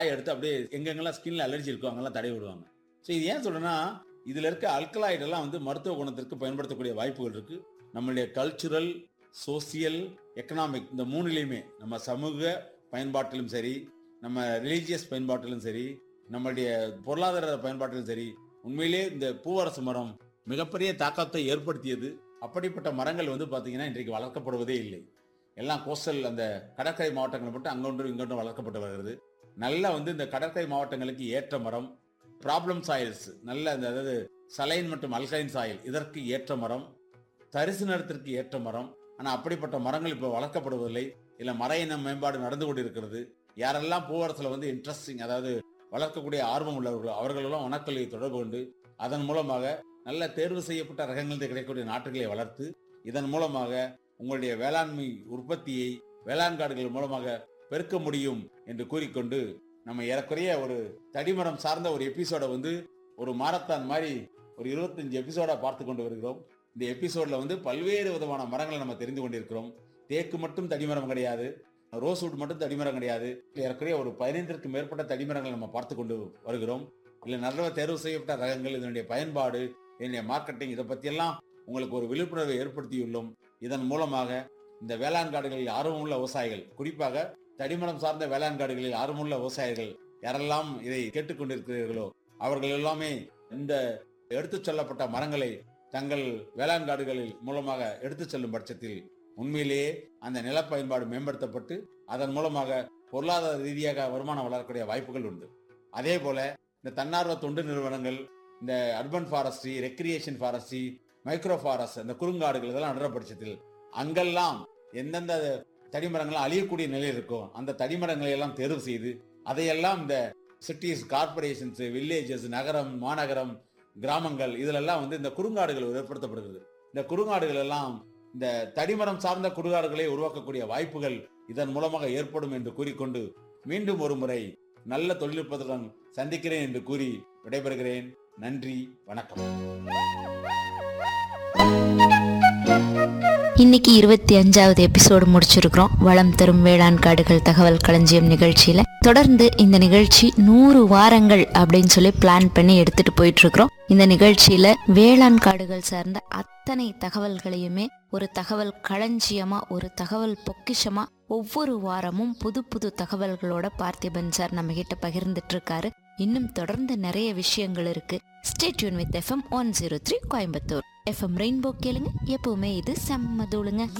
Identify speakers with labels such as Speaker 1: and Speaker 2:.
Speaker 1: எடுத்து அப்படியே எங்கெங்கெல்லாம் ஸ்கின்ல அலர்ஜி இருக்கோ அங்கெல்லாம் தடவி விடுவாங்க ஸோ இது ஏன் சொல்றேன்னா இதுல இருக்க alkaloid எல்லாம் வந்து மருத்துவ குணத்திற்கு பயன்படுத்தக்கூடிய வாய்ப்புகள் இருக்கு நம்மளுடைய கல்ச்சுரல் சோசியல் எக்கனாமிக் இந்த மூணுலையுமே நம்ம சமூக பயன்பாட்டிலும் சரி நம்ம ரிலீஜியஸ் பயன்பாட்டிலும் சரி நம்மளுடைய பொருளாதார பயன்பாட்டிலும் சரி உண்மையிலே இந்த பூவரசு மரம் மிகப்பெரிய தாக்கத்தை ஏற்படுத்தியது அப்படிப்பட்ட மரங்கள் வந்து பார்த்தீங்கன்னா இன்றைக்கு வளர்க்கப்படுவதே இல்லை எல்லாம் கோஸ்டல் அந்த கடற்கரை மாவட்டங்கள் மட்டும் அங்கொன்றும் இங்கொன்றும் வளர்க்கப்பட்டு வருகிறது நல்ல வந்து இந்த கடற்கரை மாவட்டங்களுக்கு ஏற்ற மரம் ப்ராப்ளம் சாயில்ஸ் நல்ல அந்த அதாவது சலைன் மற்றும் அல்கைன் சாயில் இதற்கு ஏற்ற மரம் தரிசு நிலத்திற்கு ஏற்ற மரம் ஆனால் அப்படிப்பட்ட மரங்கள் இப்போ வளர்க்கப்படுவதில்லை இல்லை மர இன மேம்பாடு நடந்து கொண்டிருக்கிறது யாரெல்லாம் பூவரத்தில் வந்து இன்ட்ரெஸ்டிங் அதாவது வளர்க்கக்கூடிய ஆர்வம் உள்ளவர்களோ அவர்களெல்லாம் வனக்கல்வியை தொடர்பு கொண்டு அதன் மூலமாக நல்ல தேர்வு செய்யப்பட்ட ரகங்களில் கிடைக்கக்கூடிய நாட்டுகளை வளர்த்து இதன் மூலமாக உங்களுடைய வேளாண்மை உற்பத்தியை வேளாண் காடுகள் மூலமாக பெருக்க முடியும் என்று கூறிக்கொண்டு நம்ம ஏறக்குறைய ஒரு தடிமரம் சார்ந்த ஒரு எபிசோட வந்து ஒரு மாரத்தான் மாதிரி ஒரு இருபத்தஞ்சு எபிசோடா பார்த்து கொண்டு வருகிறோம் இந்த எபிசோட்ல வந்து பல்வேறு விதமான மரங்களை நம்ம தெரிந்து கொண்டிருக்கிறோம் தேக்கு மட்டும் தடிமரம் கிடையாது ரோஸ்வுட் மட்டும் தடிமரம் கிடையாது ஏறக்குறைய ஒரு பதினைந்திற்கு மேற்பட்ட தடிமரங்களை நம்ம பார்த்து கொண்டு வருகிறோம் இல்லை நல்ல தேர்வு செய்யப்பட்ட ரகங்கள் இதனுடைய பயன்பாடு இதனுடைய மார்க்கெட்டிங் இதை பற்றியெல்லாம் உங்களுக்கு ஒரு விழிப்புணர்வை ஏற்படுத்தியுள்ளோம் இதன் மூலமாக இந்த வேளாண் காடுகளில் ஆர்வமுள்ள விவசாயிகள் குறிப்பாக தடிமரம் சார்ந்த வேளாண் காடுகளில் ஆர்வமுள்ள விவசாயிகள் யாரெல்லாம் இதை கேட்டுக்கொண்டிருக்கிறீர்களோ அவர்கள் எல்லாமே இந்த எடுத்துச் சொல்லப்பட்ட மரங்களை தங்கள் வேளாண் காடுகளில் மூலமாக எடுத்துச் செல்லும் பட்சத்தில் உண்மையிலேயே அந்த நில பயன்பாடு மேம்படுத்தப்பட்டு அதன் மூலமாக பொருளாதார ரீதியாக வருமானம் வளரக்கூடிய வாய்ப்புகள் உண்டு அதே போல இந்த தன்னார்வ தொண்டு நிறுவனங்கள் இந்த urban forestry recreation forestry micro forest இந்த குறுங்காடுகள் இதெல்லாம் நடுற பட்சத்தில் அங்கெல்லாம் எந்தெந்த தடிமரங்கள் அழியக்கூடிய நிலையில் இருக்கோ அந்த தடிமரங்களை எல்லாம் தேர்வு செய்து அதையெல்லாம் இந்த சிட்டிஸ் கார்பரேஷன்ஸ் வில்லேஜஸ் நகரம் மாநகரம் கிராமங்கள் இதிலெல்லாம் வந்து இந்த குறுங்காடுகள் ஏற்படுத்தப்படுகிறது இந்த குறுங்காடுகள் எல்லாம் இந்த தடிமரம் சார்ந்த குறுங்காடுகளை உருவாக்கக்கூடிய வாய்ப்புகள் இதன் மூலமாக ஏற்படும் என்று கூறிக்கொண்டு மீண்டும் ஒரு முறை நல்ல தொழில்நுட்பத்துடன் சந்திக்கிறேன் என்று கூறி விடைபெறுகிறேன் நன்றி வணக்கம்
Speaker 2: இன்னைக்கு இருபத்தி அஞ்சாவது எபிசோடு முடிச்சிருக்கிறோம் வளம் தரும் வேளாண் காடுகள் தகவல் களஞ்சியம் நிகழ்ச்சியில தொடர்ந்து இந்த நிகழ்ச்சி நூறு வாரங்கள் அப்படின்னு சொல்லி பிளான் பண்ணி எடுத்துட்டு போயிட்டு இருக்கிறோம் இந்த நிகழ்ச்சியில வேளாண் காடுகள் சார்ந்த அத்தனை தகவல்களையுமே ஒரு தகவல் களஞ்சியமா ஒரு தகவல் பொக்கிஷமா ஒவ்வொரு வாரமும் புது புது தகவல்களோட பார்த்திபன் சார் நம்ம கிட்ட பகிர்ந்துட்டு இருக்காரு இன்னும் தொடர்ந்து நிறைய விஷயங்கள் இருக்கு stay tuned with FM one zero three Coimbatore FM rainbow கேளுங்க எப்பவுமே இது செம்ம தூளுங்க